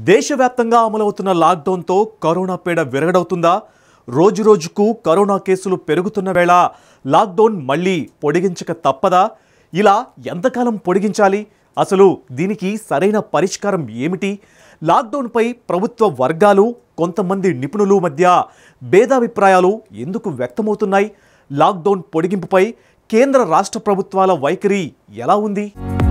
దేశవ్యాప్తంగా అమలవుతున్న లాక్డౌన్తో కరోనా పీడ విరగడవుతుందా రోజు రోజుకు కరోనా కేసులు పెరుగుతున్న వేళ లాక్డౌన్ మళ్ళీ పొడిగించక తప్పదా ఇలా ఎంతకాలం పొడిగించాలి అసలు దీనికి సరైన పరిష్కారం ఏమిటి లాక్డౌన్పై ప్రభుత్వ వర్గాలు కొంతమంది నిపుణులు మధ్య భేదాభిప్రాయాలు ఎందుకు వ్యక్తమవుతున్నాయి లాక్డౌన్ పొడిగింపుపై కేంద్ర రాష్ట్ర ప్రభుత్వాల వైఖరి ఎలా ఉంది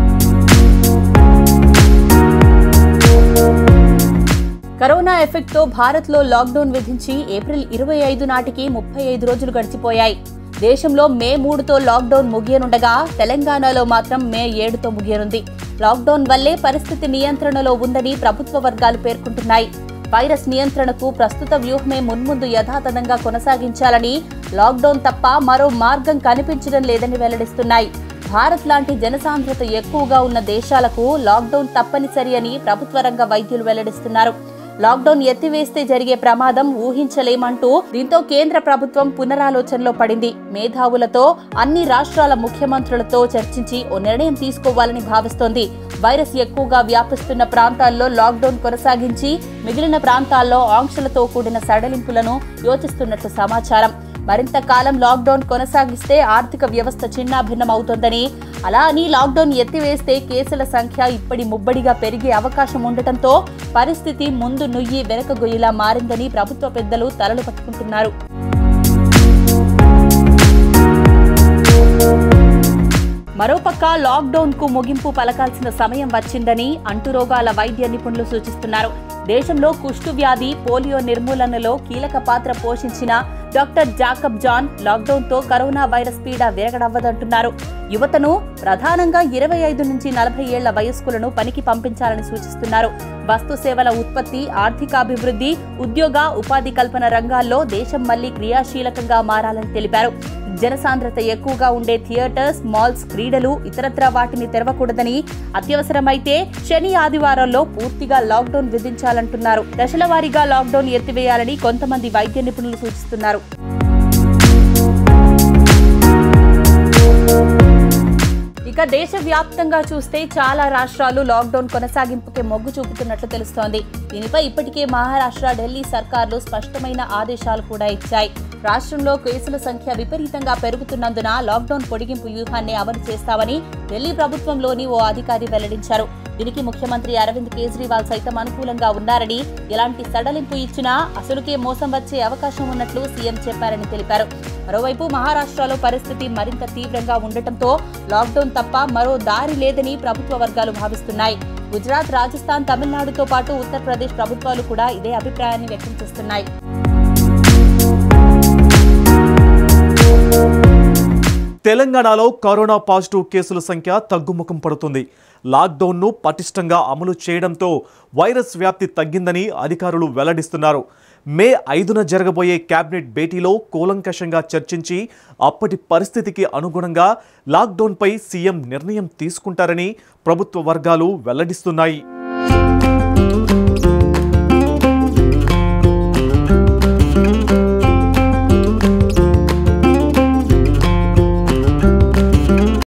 కరోనా ఎఫెక్ట్తో భారత్లో లాక్డౌన్ విధించి ఏప్రిల్ ఇరవై ఐదు నాటికి ముప్పై ఐదు రోజులు గడిచిపోయాయి దేశంలో మే మూడుతో లాక్డౌన్ ముగియనుండగా తెలంగాణలో మాత్రం మే ఏడుతో ముగియనుంది లాక్డౌన్ వల్లే పరిస్థితి నియంత్రణలో ఉందని ప్రభుత్వ వర్గాలు పేర్కొంటున్నాయి వైరస్ నియంత్రణకు ప్రస్తుత వ్యూహమే మున్ముందు యథాతథంగా కొనసాగించాలని లాక్డౌన్ తప్ప మరో మార్గం కనిపించడం లేదని వెల్లడిస్తున్నాయి భారత్ లాంటి జనసాంద్రత ఎక్కువగా ఉన్న దేశాలకు లాక్డౌన్ తప్పనిసరి అని ప్రభుత్వ రంగ వైద్యులు వెల్లడిస్తున్నారు లాక్డౌన్ ఎత్తివేస్తే జరిగే ప్రమాదం ఊహించలేమంటూ దీంతో కేంద్ర ప్రభుత్వం పునరాలోచనలో పడింది మేధావులతో అన్ని రాష్ట్రాల ముఖ్యమంత్రులతో చర్చించి ఓ నిర్ణయం తీసుకోవాలని భావిస్తోంది వైరస్ ఎక్కువగా వ్యాపిస్తున్న ప్రాంతాల్లో లాక్డౌన్ కొనసాగించి మిగిలిన ప్రాంతాల్లో ఆంక్షలతో కూడిన సడలింపులను యోచిస్తున్నట్లు సమాచారం మరింత కాలం లాక్డౌన్ కొనసాగిస్తే ఆర్థిక వ్యవస్థ చిన్నాభిన్నం అవుతోందని అలా అని లాక్డౌన్ ఎత్తివేస్తే కేసుల సంఖ్య ఇప్పటి ముబ్బడిగా పెరిగే అవకాశం ఉండటంతో పరిస్థితి ముందు నుయ్యి వెనక గొయ్యిలా మారిందని ప్రభుత్వ పెద్దలు తలలు పట్టుకుంటున్నారు మరోపక్క లాక్డౌన్ కు ముగింపు పలకాల్సిన సమయం వచ్చిందని అంటురోగాల వైద్య నిపుణులు సూచిస్తున్నారు దేశంలో కుష్టు వ్యాధి పోలియో నిర్మూలనలో కీలక పాత్ర పోషించిన డాక్టర్ జాకబ్ జాన్ లాక్డౌన్ తో కరోనా వైరస్ పీడ విరగడవ్వదంటున్నారు యువతను ప్రధానంగా ఇరవై ఐదు నుంచి నలభై ఏళ్ల వయస్కులను పనికి పంపించాలని సూచిస్తున్నారు వస్తు సేవల ఉత్పత్తి ఆర్థికాభివృద్ధి ఉద్యోగ ఉపాధి కల్పన రంగాల్లో దేశం మళ్లీ క్రియాశీలకంగా మారాలని తెలిపారు జనసాంద్రత ఎక్కువగా ఉండే థియేటర్స్ మాల్స్ క్రీడలు ఇతరత్రా వాటిని తెరవకూడదని అత్యవసరమైతే శని ఆదివారాల్లో పూర్తిగా లాక్డౌన్ విధించాలంటున్నారు దశల వారీగా లాక్డౌన్ ఎత్తివేయాలని కొంతమంది వైద్య నిపుణులు సూచిస్తున్నారు ఇక దేశవ్యాప్తంగా చూస్తే చాలా రాష్ట్రాలు లాక్డౌన్ కొనసాగింపుకే మొగ్గు చూపుతున్నట్లు తెలుస్తోంది దీనిపై ఇప్పటికే మహారాష్ట్ర ఢిల్లీ సర్కార్లు స్పష్టమైన ఆదేశాలు కూడా ఇచ్చాయి రాష్ట్రంలో కేసుల సంఖ్య విపరీతంగా పెరుగుతున్నందున లాక్డౌన్ పొడిగింపు వ్యూహాన్ని అమలు చేస్తామని ఢిల్లీ ప్రభుత్వంలోని ఓ అధికారి వెల్లడించారు దీనికి ముఖ్యమంత్రి అరవింద్ కేజ్రీవాల్ సైతం అనుకూలంగా ఉన్నారని ఎలాంటి సడలింపు ఇచ్చినా అసలుకే మోసం వచ్చే అవకాశం ఉన్నట్లు సీఎం చెప్పారని తెలిపారు మరోవైపు మహారాష్ట్రలో పరిస్థితి మరింత తీవ్రంగా ఉండటంతో లాక్డౌన్ తప్ప మరో దారి లేదని ప్రభుత్వ వర్గాలు భావిస్తున్నాయి గుజరాత్ రాజస్థాన్ తమిళనాడుతో పాటు ఉత్తరప్రదేశ్ ప్రభుత్వాలు కూడా ఇదే అభిప్రాయాన్ని వ్యక్తం చేస్తున్నాయి తెలంగాణలో కరోనా పాజిటివ్ కేసుల సంఖ్య తగ్గుముఖం పడుతుంది లాక్డౌన్ను పటిష్టంగా అమలు చేయడంతో వైరస్ వ్యాప్తి తగ్గిందని అధికారులు వెల్లడిస్తున్నారు మే ఐదున జరగబోయే కేబినెట్ భేటీలో కూలంకషంగా చర్చించి అప్పటి పరిస్థితికి అనుగుణంగా లాక్డౌన్పై సీఎం నిర్ణయం తీసుకుంటారని ప్రభుత్వ వర్గాలు వెల్లడిస్తున్నాయి